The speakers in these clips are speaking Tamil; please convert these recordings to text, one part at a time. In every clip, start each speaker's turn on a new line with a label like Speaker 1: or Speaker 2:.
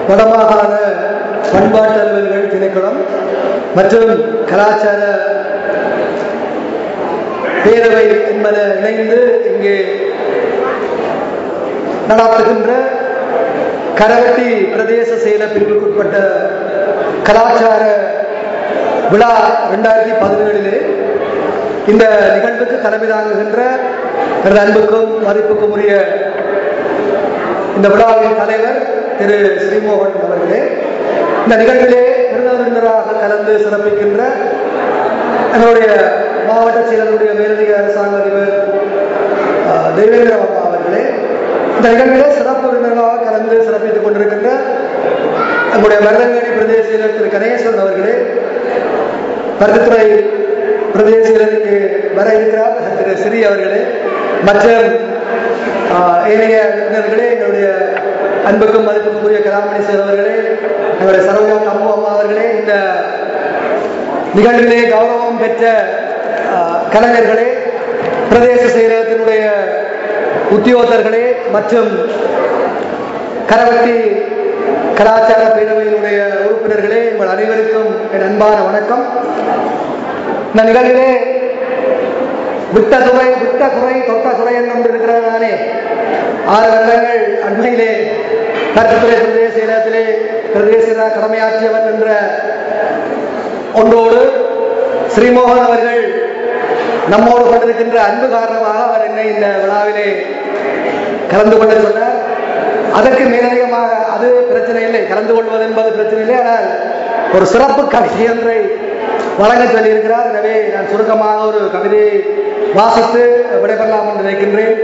Speaker 1: வடமாகாண பண்பாட்டு அலுவல்கள் திணைக்களம் மற்றும் கலாச்சார பேரவை என்பன இணைந்து இங்கே நடாத்துகின்ற கரவட்டி பிரதேச செயல பிரிவுக்குட்பட்ட கலாச்சார விழா இரண்டாயிரத்தி பதினேழிலே இந்த நிகழ்வுக்கு தலைமை தாங்குகின்ற எனது அன்புக்கும் மதிப்புக்கும் உரிய இந்த விழாவின் தலைவர் திரு ஸ்ரீமோகன் அவர்களே இந்த நிகழ்விலே விருந்தினராக கலந்து சிறப்பிக்கின்ற எங்களுடைய மாவட்ட செயலருடைய மேலதிக அரசாங்க அதிபர் அஹ், தெய்வேந்திர அம்மா அவர்களே இந்த நிகழ்விலே சிறப்பு விருந்தினராக கலந்து சிறப்பித்துக் கொண்டிருக்கின்ற எங்களுடைய மருதங்கேணி பிரதேச செயலர் திரு கணேஸ்வரன் அவர்களே பருத்தித்துறை பிரதேச செயலருக்கு வர இருக்கிறார் திரு ஸ்ரீ அவர்களே மற்றும் ஆஹ், ஏனைய விருந்தினர்களே எங்களுடைய அன்புக்கும் மதிப்புக்கும் உரிய கலாமணி சார் அவர்களே எங்களுடைய சரவணா அம்மு அம்மா அவர்களே இந்த நிகழ்விலே கௌரவம் பெற்ற ஆஹ், கலைஞர்களே பிரதேச செயலகத்தினுடைய உத்தியோகத்தர்களே மற்றும் கரவட்டி கலாச்சார பேரவையினுடைய உறுப்பினர்களே உங்கள் அனைவருக்கும் என் அன்பான வணக்கம் இந்த நிகழ்விலே விட்ட துறை விட்ட குறை தொட்ட குறை என்று இருக்கிறது தானே ஆறு வருடங்கள் அண்மையிலே கருத்துத்துறை பிரதேச செயலகத்திலே பிரதேச கடமையாற்றியவன் என்ற ஒன்றோடு ஸ்ரீமோகன் அவர்கள் நம்மோடு கொண்டிருக்கின்ற அன்பு காரணமாக அவர் என்னை இந்த விழாவிலே கலந்து கொள்ள சொன்னார் அதற்கு மேலதிகமாக அது பிரச்சனை இல்லை கலந்து கொள்வது என்பது பிரச்சனை இல்லை ஆனால் ஒரு சிறப்பு கவிதை ஒன்றை வழங்க சொல்லியிருக்கிறார் எனவே நான் சுருக்கமாக ஒரு கவிதையை வாசித்து விடைபெறலாம் என்று நினைக்கின்றேன்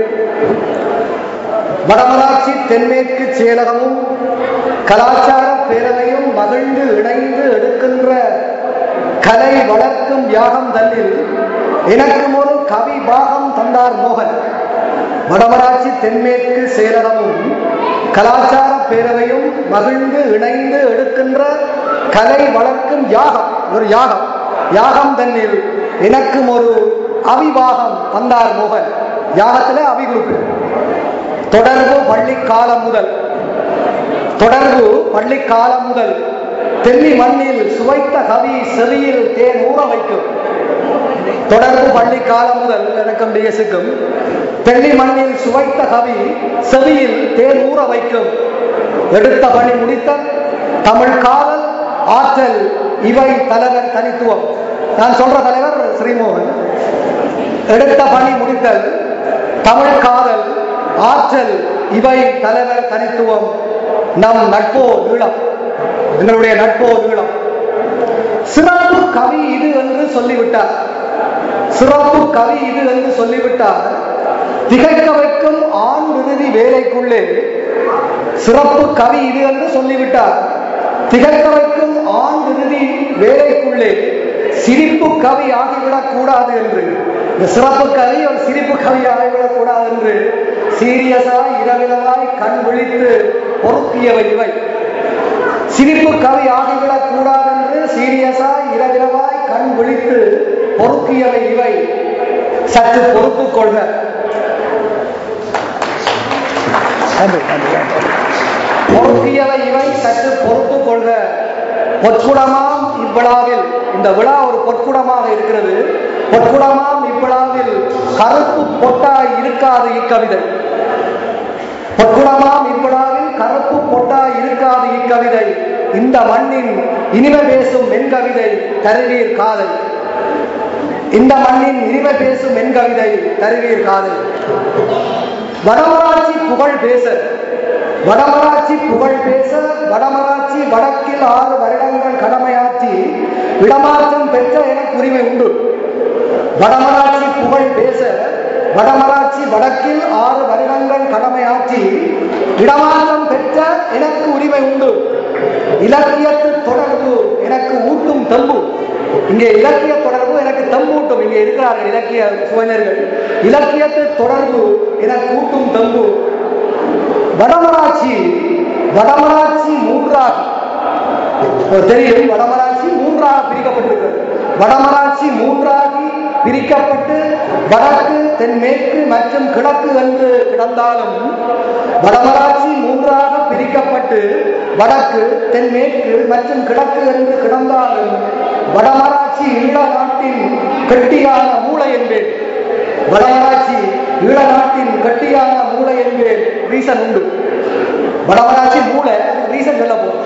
Speaker 1: வடமராட்சி தென்மேற்கு செயலகமும் கலாச்சார பேரவையும் மகிழ்ந்து இணைந்து எடுக்கின்ற கலை வளர்க்கும் யாகம் தன்னில் எனக்கும் ஒரு கவி பாகம் தந்தார் மோகன் வடமராட்சி தென்மேற்கு செயலகமும் கலாச்சார பேரவையும் மகிழ்ந்து இணைந்து எடுக்கின்ற கலை வளர்க்கும் யாகம் ஒரு யாகம் யாகம் தன்னில் எனக்கும் ஒரு அவிவாகம் தந்தார் மோகன் யாகத்துல அவி குரூப் தொடர்பு பள்ளி காலம் முதல் தொடர்பு பள்ளி காலம் முதல் தென்னி மண்ணில் சுவைத்த கவி செவியில் தேன் ஊற வைக்கும் தொடர்பு பள்ளி காலம் முதல் எனக்கும் டிஎஸ்க்கும் தென்னி மண்ணில் சுவைத்த கவி செவியில் தேன் ஊற வைக்கும் எடுத்த பணி முடித்த தமிழ் காதல் ஆற்றல் இவை தலைவர் தனித்துவம் நான் சொல்ற தலைவர் ஸ்ரீமோகன் எடுத்த பணி முடித்தல் தமிழ் காதல் ஆற்றல் இவை தலைவர் தனித்துவம் நம் நட்போ நீளம் எங்களுடைய நட்போ நீளம் சிறப்பு கவி இது என்று சொல்லிவிட்டார் சிறப்பு கவி இது என்று சொல்லிவிட்டார் திகைக்க வைக்கும் ஆண் இறுதி வேலைக்குள்ளே சிறப்பு கவி இது என்று சொல்லிவிட்டார் திகைக்க வைக்கும் ஆண் இறுதி வேலைக்குள்ளே சிரிப்பு கவி ஆகிவிடக் கூடாது என்று இந்த சிறப்பு கவி ஒரு சிரிப்பு கவி ஆகிவிடக் கூடாது என்று சீரியஸாய் இரவிலவாய் கண் விழித்து பொறுப்பியவை இவை சிரிப்பு கவி ஆகிவிடக் கூடாது என்று சீரியஸாய் இரவிலவாய் கண் விழித்து பொறுக்கியவை இவை சற்று பொறுத்துக் கொள்க நன்றி நன்றி நன்றி பொறுக்கியவை இவை சற்று பொறுத்துக் கொள்க பொற்குடமாம் இவ்விழாவில் இந்த விழா ஒரு பொற்குடமாக இருக்கிறது பொற்குடமாம் இவ்விழாவில் கருப்பு பொட்டாய் இருக்காது இக்கவிதை பொற்குடமாம் இவ்விழாவில் கருப்பு பொட்டாய் இருக்காது இக்கவிதை இந்த மண்ணின் இனிமை பேசும் மென்கவிதை தருவீர் காதல் இந்த மண்ணின் இனிமை பேசும் மென்கவிதை தருவீர் காதல் வடமராட்சி புகழ் பேச வடமராட்சி புகழ் பேச வடமராட்சி வடக்கில் ஆறு வருடங்கள் கடமையாற்றி இடமாற்றம் பெற்ற எனக்கு உரிமை உண்டு வடமராட்சி புகழ் பேச வடமராட்சி வடக்கில் ஆறு வருடங்கள் கடமையாற்றி இடமாற்றம் பெற்ற எனக்கு உரிமை உண்டு இலக்கியத்து தொடர்பு எனக்கு ஊட்டும் தம்பு இங்கே இலக்கிய தொடர்பு எனக்கு தம்பூட்டும் இங்கே இருக்கிறார்கள் இலக்கிய சுவைஞர்கள் இலக்கியத்து தொடர்பு எனக்கு ஊட்டும் தம்பு வடமராட்சி வடமராட்சி மூன்றாக தெரியும் வடமராட்சி மூன்றாக பிரிக்கப்பட்டிருக்கிறது வடமராட்சி மூன்றாகி பிரிக்கப்பட்டு வடக்கு தென்மேற்கு மற்றும் கிழக்கு என்று கிடந்தாலும் வடமராட்சி மூன்றாக பிரிக்கப்பட்டு வடக்கு தென்மேற்கு மற்றும் கிழக்கு என்று கிடந்தாலும் வடமராட்சி ஈழ நாட்டின் கெட்டியான மூளை என்பேன் வடமராட்சி ஈழ நாட்டின் கெட்டியான மூளை என்பேன் ரீசன் உண்டு வடமராட்சி மூளை ரீசன் சொல்ல போகும்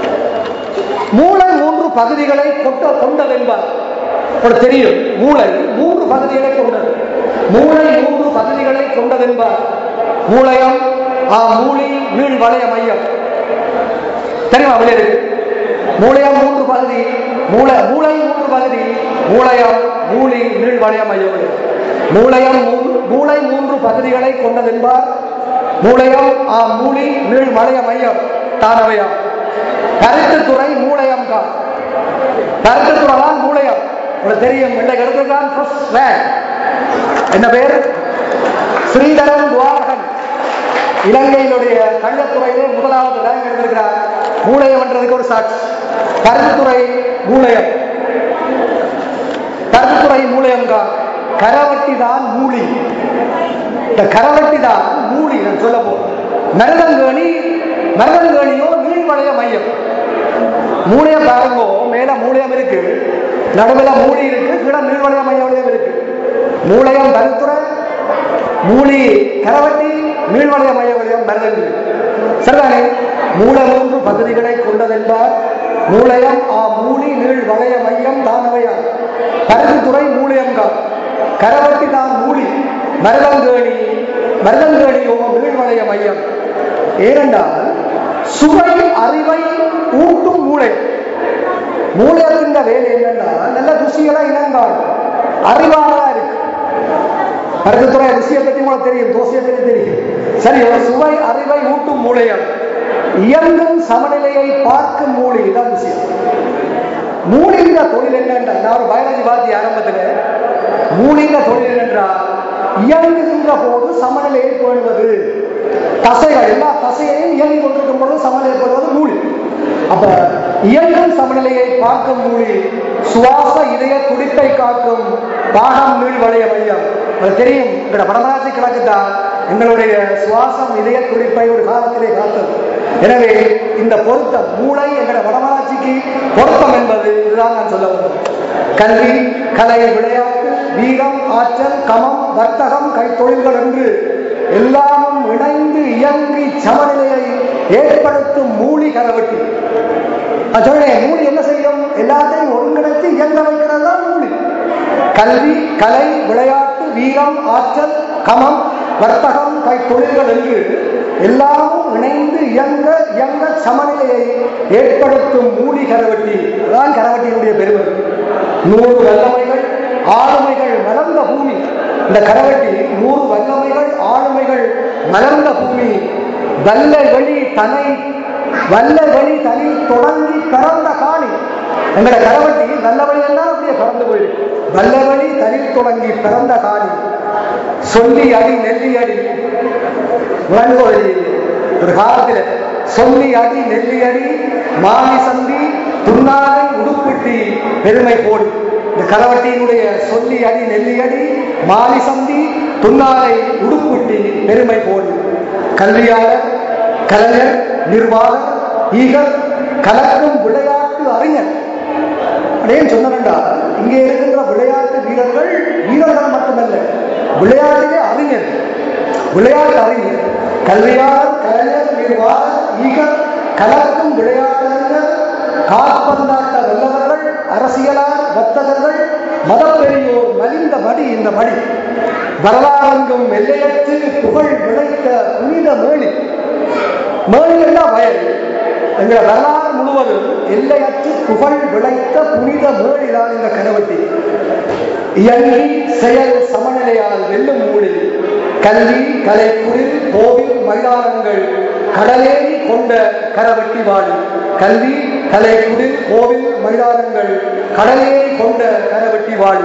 Speaker 1: மூளை மூன்று பகுதிகளை கொண்ட கொண்டதென்பார் உங்களுக்கு தெரியும் மூளை மூன்று பகுதிகளை கொண்டது மூளை மூன்று பகுதிகளை கொண்டதென்பார் மூளையம் ஆ மூலி நீள் வளைய மையம் தெரியுமா வெளியே மூளையம் மூன்று பகுதி மூளை மூளை மூன்று பகுதி மூளையம் மூலி நீள் வளைய மையம் மூளையம் மூ- மூளை மூன்று பகுதிகளை கொண்டதென்பார் மூளையம் ஆ மூலி நீள் வளைய மையம் தானவையம் கருத்துத்துறை மூளையம் தான் கருத்துத்துறை தான் மூளையம் உங்களுக்கு தெரியும் இன்றைக்கு எடுத்திருக்கான் first rank. என்ன பேர் ஸ்ரீதரன் துவாரகன் இலங்கையினுடைய கள்ளத்துறையிலே முதலாவது ரேங்க் எடுத்திருக்கிறார் மூளையம் என்றதுக்கு ஒரு சாட்சி கருத்துத்துறை மூளையம் கருத்துத்துறை மூளையம் தான் கரவட்டி தான் மூலி இந்த கரவட்டி தான் மூலி நான் சொல்ல போறேன் மருதங்கேணி மருதங்கேணியோ நீள்வளைய மையம் மூளைய பாருங்கோ மேல மூளையம் இருக்கு நடுவில் மூலி இருக்கு கீழே நீள்வளைய மையம் இருக்கு மூளையம் கருத்துறை மூலி கரவட்டி நீள்வளைய மைய வளையம் மருதங்கு சரிதானே மூளை மூன்று பகுதிகளை கொண்டதென்றால் மூளையம் ஆ மூலி நீள் வளைய மையம் தானவையார் கருத்துத்துறை மூளையங்கால் கரவட்டி தான் மூலி மருதங்கேணி மருதங்கேணியோ நீள்வளைய மையம் ஏனென்றால் சுவை அறிவை ஊட்டும் மூளை மூளையத்தின் வேலை என்னன்னா நல்ல ருசிகளா இனங்கால் அறிவாளரா இருக்கு கருத்துத்துறை ருசியை பற்றி உங்களுக்கு தெரியும் தோசையை பற்றி தெரியும் சரி ஒரு சுவை அறிவை ஊட்டும் மூளையம் இயங்கும் சமநிலையை பார்க்கும் மூளை இதான் விஷயம் மூலிகிற தொழில் என்னென்றால் நான் ஒரு பயாலஜி பார்த்தி ஆரம்பத்தில் மூலிகிற தொழில் என்னென்றால் இயங்குகின்ற போது சமநிலையை பேணுவது தசைகள் எல்லா தசையையும் இயங்கிக் கொண்டிருக்கும் பொழுது சமநிலை பேணுவது மூலி அப்ப இயங்கும் சமநிலையை பார்க்கும் மூலி சுவாச இதய துடிப்பை காக்கும் பாகம் நீள் வளைய மையம் அது தெரியும் எங்களோட வடமராட்சி கிழக்கு தான் எங்களுடைய சுவாசம் இதய துடிப்பை ஒரு காலத்திலே காத்தது எனவே இந்த பொருத்தம் மூளை எங்களோட வடமராட்சிக்கு பொருத்தம் என்பது இதுதான் நான் சொல்ல வந்தேன் கல்வி கலை விளையாட்டு வீரம் ஆற்றல் கமம் வர்த்தகம் கைத்தொழில்கள் என்று எல்லாமும் இணைந்து இயங்கி சமநிலையை ஏற்படுத்தும் மூலி கரவட்டி நான் சொல்றேன் மூலி என்ன செய்யும் எல்லாத்தையும் ஒருங்கிணைத்து இயங்க வைக்கிறது தான் மூலி கல்வி கலை விளையாட்டு வீரம் ஆற்றல் கமம் வர்த்தகம் கைத்தொழில்கள் என்று எல்லாமும் இணைந்து இயங்க இயங்க சமநிலையை ஏற்படுத்தும் மூலி கரவட்டி அதுதான் கரவட்டியினுடைய பெருமை நூறு வல்லமைகள் ஆளுமைகள் மலர்ந்த பூமி இந்த கரவட்டி நூறு வல்லமைகள் ஆளுமைகள் மலர்ந்த பூமி வல்ல வெளி தனை வல்ல வெளி தனி தொடங்கி பிறந்த காணி எங்கட கரவட்டி நல்ல வழி எல்லாம் அப்படியே பறந்து போயிருக்கு வல்ல வழி தனில் தொடங்கி பிறந்த காணி சொல்லி அடி நெல்லி அடி முழங்கோடி ஒரு காலத்துல சொல்லி அடி நெல்லி அடி மாமி சந்தி துன்னாலை உடுப்பிட்டி பெருமை போடு இந்த கரவட்டியினுடைய சொல்லி அடி நெல்லி அடி மாலி சந்தி துன்னாலை உடுப்பிட்டி பெருமை போடு கல்வியாளர் கலைஞர் நிர்வாகர் ஈகர் கலக்கும் விளையாட்டு அறிஞர் அப்படின்னு சொன்னவென்றால் இங்கே இருக்கின்ற விளையாட்டு வீரர்கள் வீரர்கள் மட்டுமல்ல விளையாட்டிலே அறிஞர் விளையாட்டு அறிஞர் கல்வியாளர் கலைஞர் நிர்வாகர் ஈகர் கலக்கும் விளையாட்டறிஞர் காற்பந்தாட்ட வல்லவர்கள் அரசியலார் வர்த்தகர்கள் மதப்பெரியோர் மலிந்த மடி இந்த மடி வரலாறெங்கும் எல்லையற்று புகழ் விளைத்த புனித மேளி மேளி எல்லாம் வயல் எங்களை வரலாறு முழுவதும் எல்லையற்று புகழ் விளைத்த புனித மேளிதான் இந்த கனவட்டி இயங்கி செயல் சமநிலையால் வெல்லும் மூடி கல்வி கலைக்குடில் கோவில் மைதானங்கள் கடலேறி கொண்ட கரவெட்டி வாடி கல்வி கலைக்குடில் கோவில் மைதானங்கள் கடலேறி கொண்ட கரவெட்டி வாடி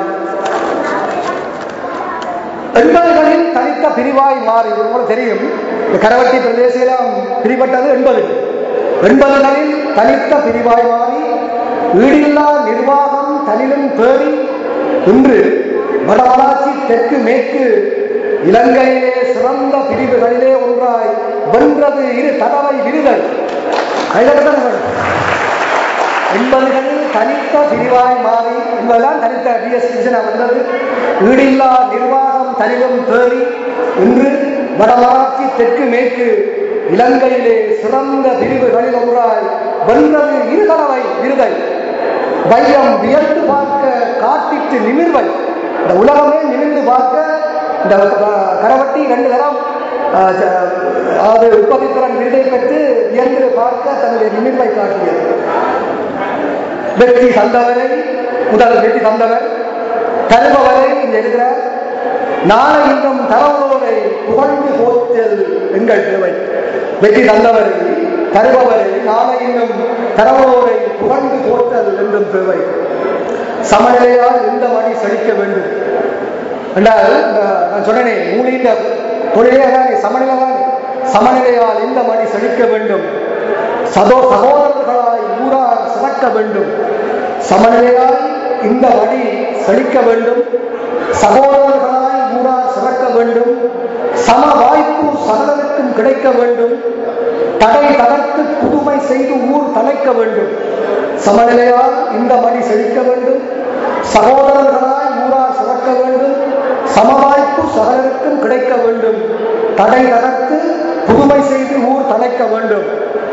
Speaker 1: எண்பதுகளில் தனித்த பிரிவாய் மாறி இது உங்களுக்கு தெரியும் இந்த கரவட்டி பிரதேசம் பிரிபட்டது எண்பது எண்பதுகளில் தனித்த பிரிவாய் மாறி ஈடில்லா நிர்வாகம் தனிலும் பேரி இன்று வடமராட்சி தெற்கு மேற்கு இலங்கையிலே சிறந்த பிரிவுகளிலே ஒன்றாய் வென்றது இரு தடவை விருதை கைதட்டல் எண்பதுகளில் தனித்த பிரிவாய் மாறி என்பதுதான் தனித்த பிஎஸ் கிருஷ்ணா வந்தது ஈடில்லா நிர்வாகம் தனிலும் தேறி இன்று வடமராட்சி தெற்கு மேற்கு இலங்கையிலே சிறந்த பிரிவுகளில் ஒன்றாய் வென்றது இரு தடவை விருதை வையம் வியந்து பார்க்க காட்டிட்டு நிமிர்வை இந்த உலகமே நிமிர்ந்து பார்க்க இந்த அஹ், கரவட்டி ரெண்டு தரம் அஹ், ச- அதாவது உற்பத்தித்திறன் விருதை பெற்று வியந்து பார்க்க தன்னுடைய நிமிர்வை காட்டியது வெற்றி தந்தவரை முதல் வெற்றி தந்தவர் தருபவரை இந்த எழுதுகிறார் நாளை இன்னும் தரவோரை புகழ்ந்து போற்றல் எங்கள் தேவை வெற்றி தந்தவரை தருபவரை நாளை இன்னும் தரவோரை புகழ்ந்து போற்றல் என்றும் தேவை சமநிலையால் எந்த மணி செழிக்க வேண்டும் என்றால் இந்த நான் சொன்னேனே மூலியின் தொழிலே தானே சமநிலை தானே சமநிலையால் இந்த மணி செழிக்க வேண்டும் சதோ சகோதரர்களாய் ஊரார் சிறக்க வேண்டும் சமநிலையாய் இந்த வழி செழிக்க வேண்டும் சகோதரர்களாய் ஊரார் சிறக்க வேண்டும் சம வாய்ப்பு சகலருக்கும் கிடைக்க வேண்டும் தடை தகர்த்து புதுமை செய்து ஊர் தலைக்க வேண்டும் சமநிலையால் இந்த மணி செழிக்க வேண்டும் சகோதரர்களாய் ஊரார் சிறக்க வேண்டும் சமவாய்ப்பு சகலருக்கும் கிடைக்க வேண்டும் தடை தகர்த்து புதுமை செய்து ஊர் தலைக்க வேண்டும்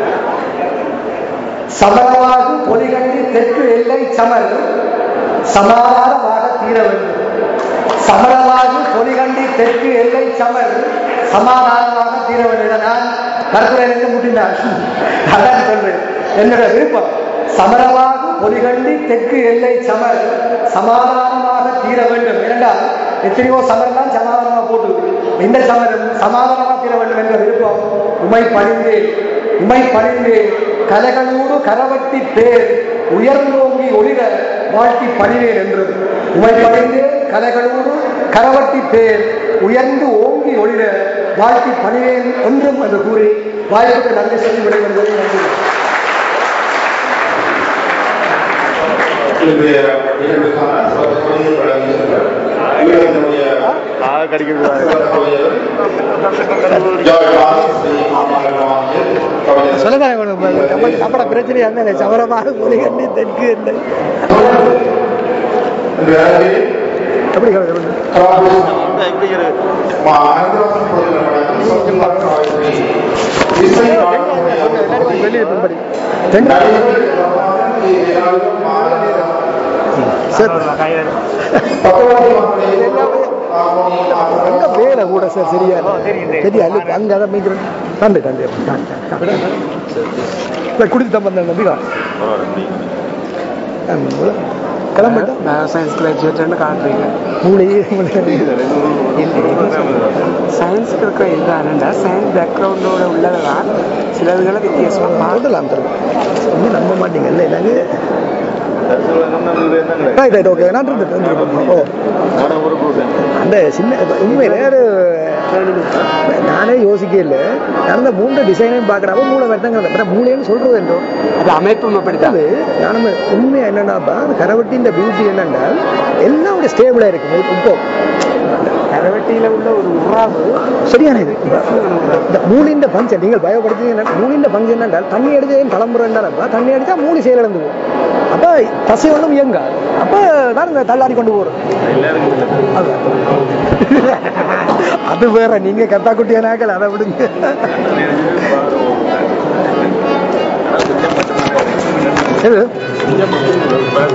Speaker 1: சமரமாக பொலிகண்டி தெற்கு எல்லை சமர் சமாதானமாக தீர வேண்டும் சமரமாக பொலிகண்டி தெற்கு எல்லை சமர் சமாதானமாக தீர வேண்டும் இதை நான் கருத்துரையிலிருந்து முட்டினார் அதான் சொல்றேன் என்னோட விருப்பம் சமரமாக பொலிகண்டி தெற்கு எல்லை சமர் சமாதானமாக தீர வேண்டும் ஏனென்றால் எத்தனையோ சமரெல்லாம் சமாதானமா போட்டு இந்த சமரம் சமாதானமா தீர வேண்டும் என்ற விருப்பம் உமை பணிந்தேன் உமை பணிந்தேன் கலைகளோடு கரவட்டி பேர் உயர்ந்தோங்கி ஒளிர வாழ்த்தி பணிவேன் என்று உமை பணிந்தேன் கலைகளோடு கரவட்டி பேர் உயர்ந்து ஓங்கி ஒளிர வாழ்த்தி பணிவேன் என்றும் என்று கூறி வாய்ப்புக்கு நன்றி சொல்லி விடைபெறுவதை நன்றி
Speaker 2: இன்றைய நிகழ்வுக்கான சிறப்பு வழங்குகின்றனர் ஈழத்தினுடைய சிறப்புரையாளர் யாழ்ப்பாணம் ஸ்ரீ மாமல்லவாணியர் கவிஞர்
Speaker 1: சொல்லதான் நம்மளோட பிரச்சனை அந்த சமரமாக பொலிகண்டி தெற்கு இல்லை
Speaker 2: இன்று அரங்கில்
Speaker 1: எப்படி சொல்றது?
Speaker 2: மா அனந்தராசன் பொருள் வழங்கும் சொத்துமா காவிரி இசை நாடகமுடைய ஒரு பகுதி
Speaker 1: வெளியே பின்படி தென்
Speaker 2: நடிகர்கள் பிரபாகரன் கே. வேலாயுதம் மாநகரம்
Speaker 1: சார்
Speaker 2: பக்கவாதி மக்களே ஆர்மோனி
Speaker 1: அங்க
Speaker 2: ஆர்மோனி
Speaker 1: வேலை கூட சார் சரியா சரியா இல்லை அங்க அதான் மீக்கிறேன் நன்றி நன்றி இல்லை குடிச்சு தான் வந்தேன் நம்பிக்கா கிளம்பிட்டோம்
Speaker 3: சயின்ஸ் கிராஜுவேட்னு காட்டுறீங்க
Speaker 1: மூளையே
Speaker 3: சயின்ஸுக்கு இருக்கிற இதுதானண்டா சயின்ஸ் பேக்ரவுண்டோட உள்ளது தான் சிலதுகளை வித்தியாசமாக
Speaker 1: பார்க்கலாம் தரும் இன்னும் நம்ப மாட்டீங்கல்ல என்னங்க ரைட் ரைட் ஓகே நான் இருந்து இருந்து ஓ அந்த சின்ன உண்மை வேறு நானே யோசிக்க இல்லை நடந்த மூன்று டிசைனையும் பார்க்குறப்ப மூளை வருத்தங்கிறது அப்புறம் மூளைன்னு சொல்றது என்றோ
Speaker 3: அது அமைப்பும் அப்படித்தான்
Speaker 1: அது நான் உண்மை என்னன்னாப்பா அந்த கரவட்டின்ற பியூட்டி என்னென்றால் எல்லாம் ஒரு ஸ்டேபிளாக இருக்கு இப்போ
Speaker 3: கரவட்டியில் உள்ள ஒரு உறாவு
Speaker 1: சரியான இது இந்த மூலின்ற பஞ்சம் நீங்கள் பயப்படுத்தீங்க மூலின்ற பஞ்சம் என்னென்றால் தண்ணி அடிச்சா கிளம்புறேன்டாப்பா தண்ணி அடிச்சா மூலி செயலிழந்து போகும் அப்ப தசை ஒன்றும் இயங்காது அப்ப தான் இந்த தள்ளாடி கொண்டு போறோம் அது அது வேற நீங்க கத்தா குட்டியானாக்கள் அதை விடுங்க எது